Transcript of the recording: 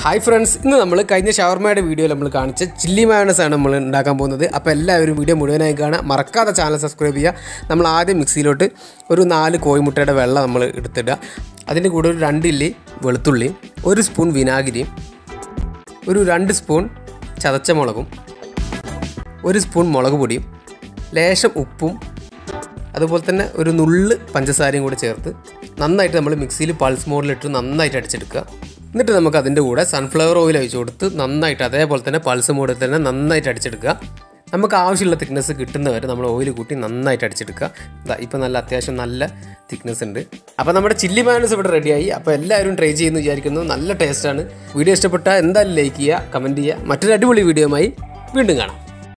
hi friends ഇന്ന് നമ്മൾ കഴിഞ്ഞ ഷവർമയുടെ വീഡിയോയിൽ നമ്മൾ കാണിച്ച ചില്ലി മയോണസ് ആണ് നമ്മൾ ഉണ്ടാക്കാൻ പോകുന്നത് അപ്പോൾ എല്ലാവരും വീഡിയോ മുഴുവനായി കാണുക മറക്കാതെ ചാനൽ സബ്സ്ക്രൈബ് ചെയ്യുക നമ്മൾ ആദ്യം മിക്സിയിലോട്ട് ഒരു നാല് കോഴിമുട്ടയുടെ വെള്ളം നമ്മൾ എടുത്തിടുക അതിൻ്റെ കൂടെ ഒരു രണ്ടില്ലി വെളുത്തുള്ളിയും ഒരു സ്പൂൺ വിനാഗിരിയും ഒരു രണ്ട് സ്പൂൺ ചതച്ച മുളകും ഒരു സ്പൂൺ മുളക് പൊടിയും ലേശം ഉപ്പും അതുപോലെ തന്നെ ഒരു നുള്ള് പഞ്ചസാരയും കൂടെ ചേർത്ത് നന്നായിട്ട് നമ്മൾ മിക്സിയിൽ പൾസ് മോഡിലിട്ട് നന്നായിട്ട് അടിച്ചെടുക്കുക എന്നിട്ട് നമുക്ക് അതിൻ്റെ കൂടെ സൺഫ്ലവർ ഓയിൽ ഒഴിച്ച് കൊടുത്ത് നന്നായിട്ട് അതേപോലെ തന്നെ പൾസ് മോഡിൽ തന്നെ നന്നായിട്ട് അടിച്ചെടുക്കുക നമുക്ക് ആവശ്യമുള്ള തിക്നെസ് കിട്ടുന്നവരെ നമ്മൾ ഓയിൽ കൂട്ടി നന്നായിട്ട് അടിച്ചെടുക്കുക ഇതാ ഇപ്പോൾ നല്ല അത്യാവശ്യം നല്ല തിക്നെസ് ഉണ്ട് അപ്പോൾ നമ്മുടെ ചില്ലി മാനസ് ഇവിടെ റെഡിയായി അപ്പോൾ എല്ലാവരും ട്രൈ ചെയ്യുമെന്ന് വിചാരിക്കുന്നു നല്ല ടേസ്റ്റാണ് വീഡിയോ ഇഷ്ടപ്പെട്ടാൽ എന്തായാലും ലൈക്ക് ചെയ്യുക കമൻറ്റ് ചെയ്യുക മറ്റൊരു അടിപൊളി വീഡിയോയുമായി വീണ്ടും കാണാം